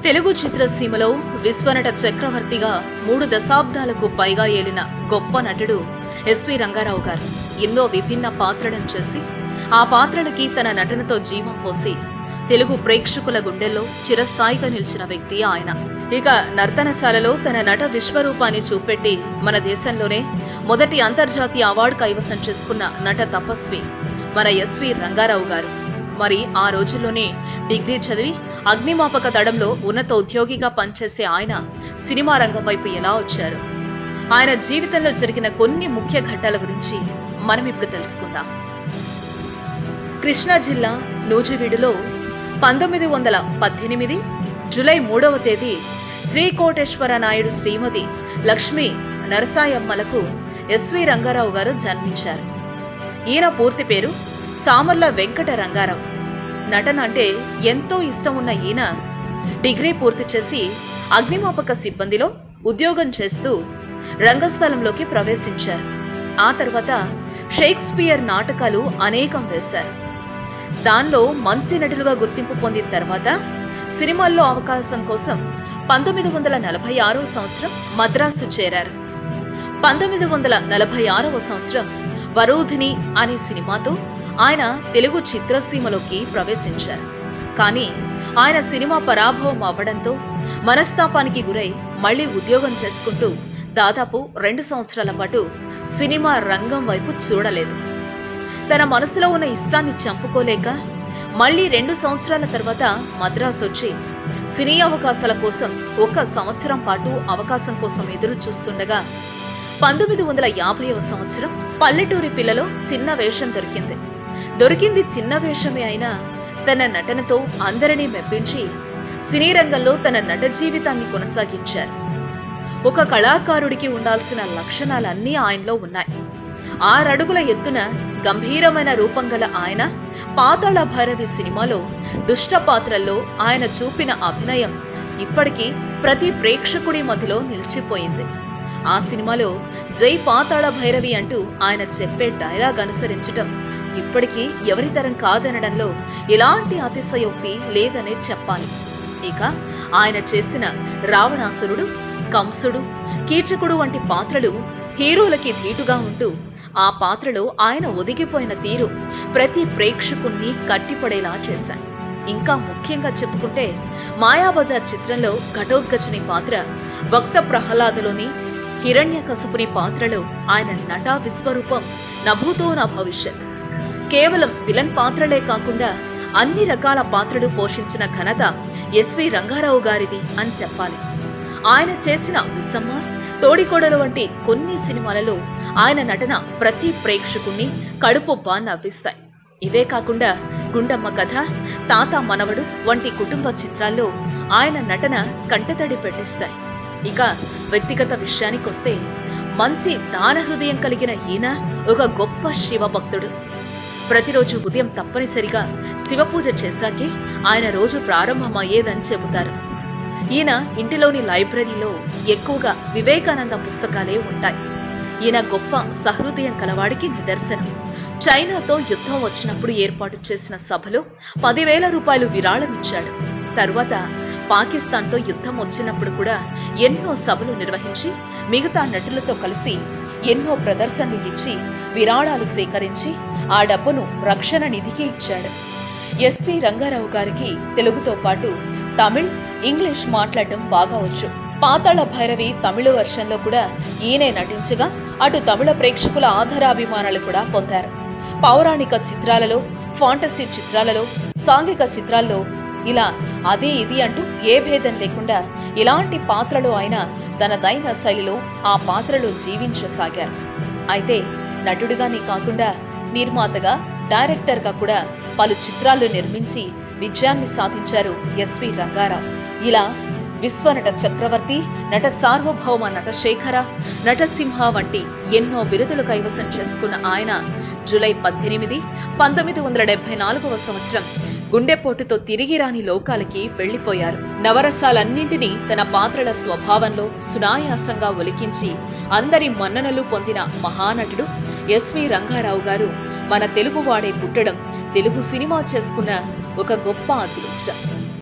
తెలుగు చిత్రసీమలో విశ్వనట చక్రవర్తిగా మూడు దశాబ్దాలకు పైగా ఏలిన గొప్ప నటుడు ఎస్వి రంగారావు గారు ఎన్నో విభిన్న పాత్రలను చేసి ఆ పాత్రలకి తన నటనతో జీవం పోసి తెలుగు ప్రేక్షకుల గుండెల్లో చిరస్థాయిగా నిలిచిన వ్యక్తి ఆయన ఇక నర్తనశాలలో తన నట విశ్వరూపాన్ని చూపెట్టి మన దేశంలోనే మొదటి అంతర్జాతీయ అవార్డు కైవసం చేసుకున్న నట తపస్వి మన ఎస్వి రంగారావు గారు మరి ఆ రోజుల్లోనే డిగ్రీ చదివి అగ్నిమాపక దళంలో ఉన్నత ఉద్యోగిగా పనిచేసే ఆయన సినిమా రంగం వైపు ఎలా వచ్చారు ఆయన జీవితంలో జరిగిన కొన్ని ముఖ్య ఘట్టాల గురించి మనం ఇప్పుడు తెలుసుకుందాం కృష్ణా జిల్లా నూజివీడులో పంతొమ్మిది వందల పద్దెనిమిది జూలై మూడవ తేదీ శ్రీకోటేశ్వర నాయుడు శ్రీమతి లక్ష్మీ నరసాయమ్మలకు ఎస్వి రంగారావు గారు జన్మించారు ఈయన పూర్తి పేరు సామర్ల వెంకట రంగారావు నటన అంటే ఎంతో ఇష్టం ఉన్న ఈయన డిగ్రీ పూర్తి చేసి అగ్నిమాపక సిబ్బందిలో ఉద్యోగం చేస్తూ రంగస్థలంలోకి ప్రవేశించారు ఆ తర్వాత షేక్స్పియర్ నాటకాలు అనేకం వేశారు దానిలో మంచి నటులుగా గుర్తింపు పొందిన తర్వాత సినిమాల్లో అవకాశం కోసం పంతొమ్మిది వందల నలభై ఆరవ సంవత్సరం మద్రాసు చేరారు పంతొమ్మిది వందల నలభై ఆరవ సంవత్సరం వరోధిని అనే సినిమాతో ఆయన తెలుగు చిత్రసీమలోకి ప్రవేశించారు కానీ ఆయన సినిమా పరాభవం అవ్వడంతో మనస్తాపానికి గురై మళ్లీ ఉద్యోగం చేసుకుంటూ దాదాపు రెండు సంవత్సరాల పాటు సినిమా రంగం వైపు చూడలేదు తన మనసులో ఉన్న ఇష్టాన్ని చంపుకోలేక మళ్లీ రెండు సంవత్సరాల తర్వాత మద్రాసు వచ్చి సినీ అవకాశాల కోసం ఒక సంవత్సరం పాటు అవకాశం కోసం ఎదురు చూస్తుండగా పంతొమ్మిది వందల యాభైవ సంవత్సరం పల్లెటూరి పిల్లలో చిన్న వేషం దొరికింది దొరికింది చిన్న వేషమే అయినా తన నటనతో అందరినీ మెప్పించి సినీ రంగంలో తన నట జీవితాన్ని కొనసాగించారు ఒక కళాకారుడికి ఉండాల్సిన లక్షణాలన్నీ ఆయనలో ఉన్నాయి ఆరడుగుల ఎత్తున గంభీరమైన రూపం గల ఆయన పాతాళ భైరవి సినిమాలో దుష్ట పాత్రల్లో ఆయన చూపిన అభినయం ఇప్పటికీ ప్రతి ప్రేక్షకుడి మధ్యలో నిలిచిపోయింది ఆ సినిమాలో జై పాతాళ భైరవి అంటూ ఆయన చెప్పే డైలాగ్ అనుసరించటం ఇప్పటికీ ఎవరితరం కాదనడంలో ఎలాంటి అతిశయోక్తి లేదనే చెప్పాలి ఇక ఆయన చేసిన రావణాసురుడు కంసుడు కీచకుడు వంటి పాత్రలు హీరోలకి ధీటుగా ఉంటూ ఆ పాత్రలో ఆయన ఒదిగిపోయిన తీరు ప్రతి ప్రేక్షకుణ్ణి కట్టిపడేలా చేశారు ఇంకా ముఖ్యంగా చెప్పుకుంటే మాయాబజార్ చిత్రంలో ఘటోద్గజుని పాత్ర భక్త ప్రహ్లాదులోని హిరణ్యకశపుని పాత్రలో ఆయన నటా విశ్వరూపం నభూతో నా భవిష్యత్ కేవలం విలన్ పాత్రలే కాకుండా అన్ని రకాల పాత్రలు పోషించిన ఘనత ఎస్వి రంగారావు గారిది అని చెప్పాలి ఆయన చేసిన విసమ్మ తోడికోడలు వంటి కొన్ని సినిమాలలో ఆయన నటన ప్రతి ప్రేక్షకుణ్ణి కడుపుబ్బా నవ్విస్తాయి ఇవే కాకుండా గుండమ్మ కథ తాత మనవడు వంటి కుటుంబ చిత్రాల్లో ఆయన నటన కంటతడి పెట్టిస్తాయి ఇక వ్యక్తిగత విషయానికొస్తే మంచి దాన హృదయం కలిగిన ఈయన ఒక గొప్ప శివభక్తుడు ప్రతిరోజు ఉదయం తప్పనిసరిగా శివపూజ చేశాకే ఆయన రోజు ప్రారంభమయ్యేదని చెబుతారు ఈయన ఇంటిలోని లైబ్రరీలో ఎక్కువగా వివేకానంద పుస్తకాలే ఉంటాయి ఈయన గొప్ప సహృదయం కలవాడికి నిదర్శనం చైనాతో యుద్ధం వచ్చినప్పుడు ఏర్పాటు చేసిన సభలో పదివేల రూపాయలు విరాళం ఇచ్చాడు తరువాత పాకిస్తాన్తో యుద్ధం వచ్చినప్పుడు కూడా ఎన్నో సభలు నిర్వహించి మిగతా నటులతో కలిసి ఎన్నో ప్రదర్శనలు ఇచ్చి విరాళాలు సేకరించి ఆ డబ్బును రక్షణ నిధికి ఇచ్చాడు ఎస్వి రంగారావు గారికి తెలుగుతో పాటు తమిళ్ ఇంగ్లీష్ మాట్లాడటం బాగా వచ్చు పాతాళ భైరవి తమిళ వర్షన్లో కూడా ఈయనే నటించగా అటు తమిళ ప్రేక్షకుల ఆధారాభిమానాలు కూడా పొందారు పౌరాణిక చిత్రాలలో ఫాంటసీ చిత్రాలలో సాంఘిక చిత్రాల్లో ఇలా అది ఇది అంటూ ఏ భేదం లేకుండా ఇలాంటి పాత్రలు ఆయన తన దైన శైలిలో ఆ పాత్రలో జీవించసాగారు అయితే నటుడిగానే కాకుండా నిర్మాతగా డైరెక్టర్గా కూడా పలు చిత్రాలు నిర్మించి విజయాన్ని సాధించారు ఎస్వి రంగారావు ఇలా విశ్వనట చక్రవర్తి నట సార్వభౌమ నటశేఖర నటసింహ వంటి ఎన్నో బిరుదులు కైవసం చేసుకున్న ఆయన జూలై పద్దెనిమిది పంతొమ్మిది వందల డెబ్బై నాలుగవ సంవత్సరం గుండెపోటుతో తిరిగి రాని లోకాలకి వెళ్లిపోయారు నవరసాలన్నింటినీ తన పాత్రల స్వభావంలో సునాయాసంగా ఒలికించి అందరి మన్ననలు పొందిన మహానటుడు ఎస్వి రంగారావు గారు మన తెలుగువాడే పుట్టడం తెలుగు సినిమా చేసుకున్న ఒక గొప్ప అదృష్టం